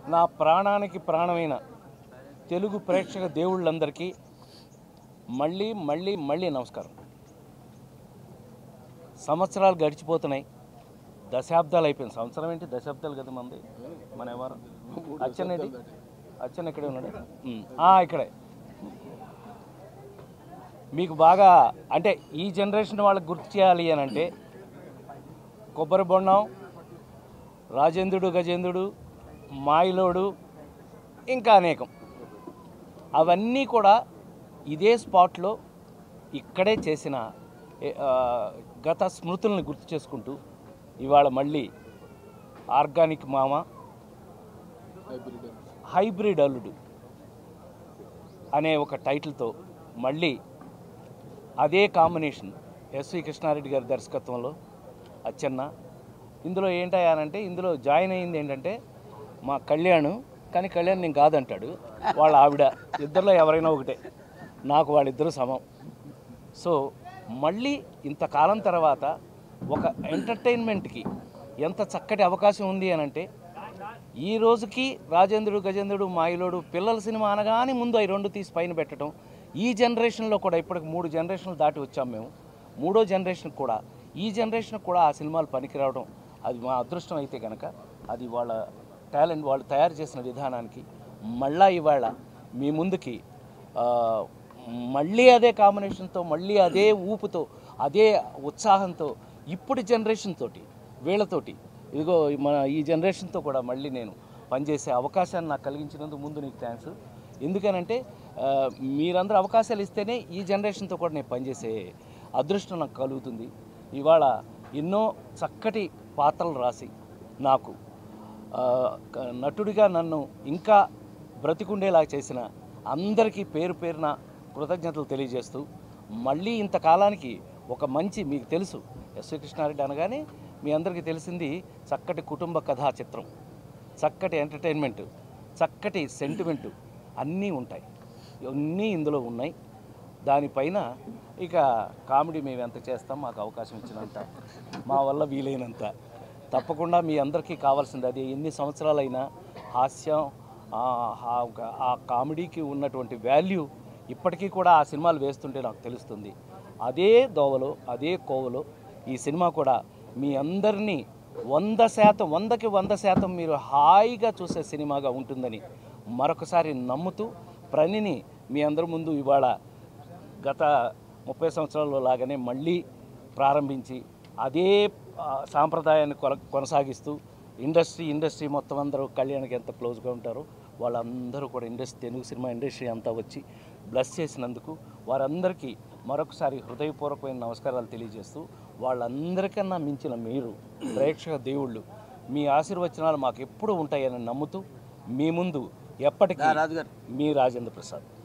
నా ప్రాణానికి ప్రాణమైన తెలుగు ప్రేక్షక దేవుళ్ళందరికీ మళ్ళీ మళ్ళీ మళ్ళీ నమస్కారం సంవత్సరాలు గడిచిపోతున్నాయి దశాబ్దాలు అయిపోయింది సంవత్సరం ఏంటి దశాబ్దాలు కదా మంది మన ఎవరు అచ్చనేది అచ్చన్ ఇక్కడే ఉన్నాడు ఉమ్, ఆ, ఇక్కడే మీకు బాగా అంటే ఈ జనరేషన్ వాళ్ళకి గుర్తు చేయాలి అని అంటే కొబ్బరి బొండం రాజేంద్రుడు గజేంద్రుడు మాయిలోడు ఇంకా అనేకం అవన్నీ కూడా ఇదే స్పాట్లో ఇక్కడే చేసిన ఏ, ఆ, గత స్మృతులను గుర్తు చేసుకుంటూ ఇవాళ మళ్ళీ ఆర్గానిక్ మామ హైబ్రిడ్ అల్లుడు అనే ఒక టైటిల్తో మళ్ళీ అదే కాంబినేషన్ ఎస్వి కృష్ణారెడ్డి గారి దర్శకత్వంలో అచ్చన్న ఇందులో ఏంటయ్యానంటే ఇందులో జాయిన్ అయింది ఏంటంటే మా కళ్యాణ్ కానీ కళ్యాణ్ నేను కాదంటాడు వాళ్ళ ఆవిడ ఇద్దరిలో ఎవరైనా ఒకటే నాకు వాళ్ళిద్దరూ సమం సో మళ్ళీ ఇంతకాలం తర్వాత ఒక ఎంటర్టైన్మెంట్కి ఎంత చక్కటి అవకాశం ఉంది అని అంటే ఈ రోజుకి రాజేంద్రుడు గజేంద్రుడు మాయిలోడు పిల్లల సినిమా అనగానే ముందు అవి రెండు తీసి పైన పెట్టడం ఈ జనరేషన్లో కూడా ఇప్పటికి మూడు జనరేషన్లు దాటి వచ్చాం మేము మూడో జనరేషన్ కూడా ఈ జనరేషన్ కూడా ఆ సినిమాలు పనికిరావడం అది మా అదృష్టం అయితే కనుక అది వాళ్ళ టాలెంట్ వాళ్ళు తయారు చేసిన విధానానికి మళ్ళా ఇవాళ మీ ముందుకి ఆ, మళ్ళీ అదే కాంబినేషన్తో మళ్ళీ అదే ఊపుతో అదే ఉత్సాహంతో ఇప్పుడు జనరేషన్ తోటి వీళ్ళతోటి ఇదిగో మన ఈ జనరేషన్తో కూడా మళ్ళీ నేను పనిచేసే అవకాశాన్ని నాకు కలిగించినందుకు ముందు నీకు థ్యాంక్స్ ఎందుకనంటే ఆ, మీరందరూ అవకాశాలు ఇస్తేనే ఈ జనరేషన్తో కూడా నేను పనిచేసే అదృష్టం నాకు కలుగుతుంది ఇవాళ ఎన్నో చక్కటి పాత్రలు రాసి నాకు ఆ, క- నటుడిగా నన్ను ఇంకా బ్రతికుండేలా చేసిన అందరికీ పేరు పేరున కృతజ్ఞతలు తెలియజేస్తూ మళ్ళీ ఇంతకాలానికి ఒక మంచి మీకు తెలుసు ఎస్వి కృష్ణారెడ్డి అనగానే మీ అందరికీ తెలిసింది చక్కటి కుటుంబ కథా చిత్రం చక్కటి ఎంటర్టైన్మెంట్ చక్కటి సెంటిమెంటు అన్నీ ఉంటాయి అన్నీ ఇందులో ఉన్నాయి దానిపైన ఇక కామెడీ మేము ఎంత చేస్తాం మాకు అవకాశం ఇచ్చినంత మా వల్ల వీలైనంత తప్పకుండా మీ అందరికీ కావాల్సింది అది ఎన్ని సంవత్సరాలైనా హాస్యం ఆ, ఆ- ఆ కామెడీకి ఉన్నటువంటి వాల్యూ ఇప్పటికీ కూడా ఆ సినిమాలు వేస్తుంటే నాకు తెలుస్తుంది అదే దోవలో అదే కోవలో ఈ సినిమా కూడా మీ అందరినీ వంద శాతం వందకి వంద శాతం మీరు హాయిగా చూసే సినిమాగా ఉంటుందని మరొకసారి నమ్ముతూ ప్రణిని మీ అందరి ముందు ఇవాళ గత ముప్పై సంవత్సరాల్లో లాగానే మళ్ళీ ప్రారంభించి అదే ఆ, సాంప్రదాయాన్ని కొన కొనసాగిస్తూ ఇండస్ట్రీ ఇండస్ట్రీ మొత్తం అందరూ కళ్యాణ్కి ఎంత క్లోజ్గా ఉంటారో వాళ్ళందరూ కూడా ఇండస్ట్రీ తెలుగు సినిమా ఇండస్ట్రీ అంతా వచ్చి బ్లెస్ చేసినందుకు వారందరికీ మరొకసారి హృదయపూర్వకమైన నమస్కారాలు తెలియజేస్తూ వాళ్ళందరికన్నా మించిన మీరు ప్రేక్షక దేవుళ్ళు మీ ఆశీర్వచనాలు మాకు ఎప్పుడూ ఉంటాయని నమ్ముతూ మీ ముందు ఎప్పటికీ మీ రాజేంద్ర ప్రసాద్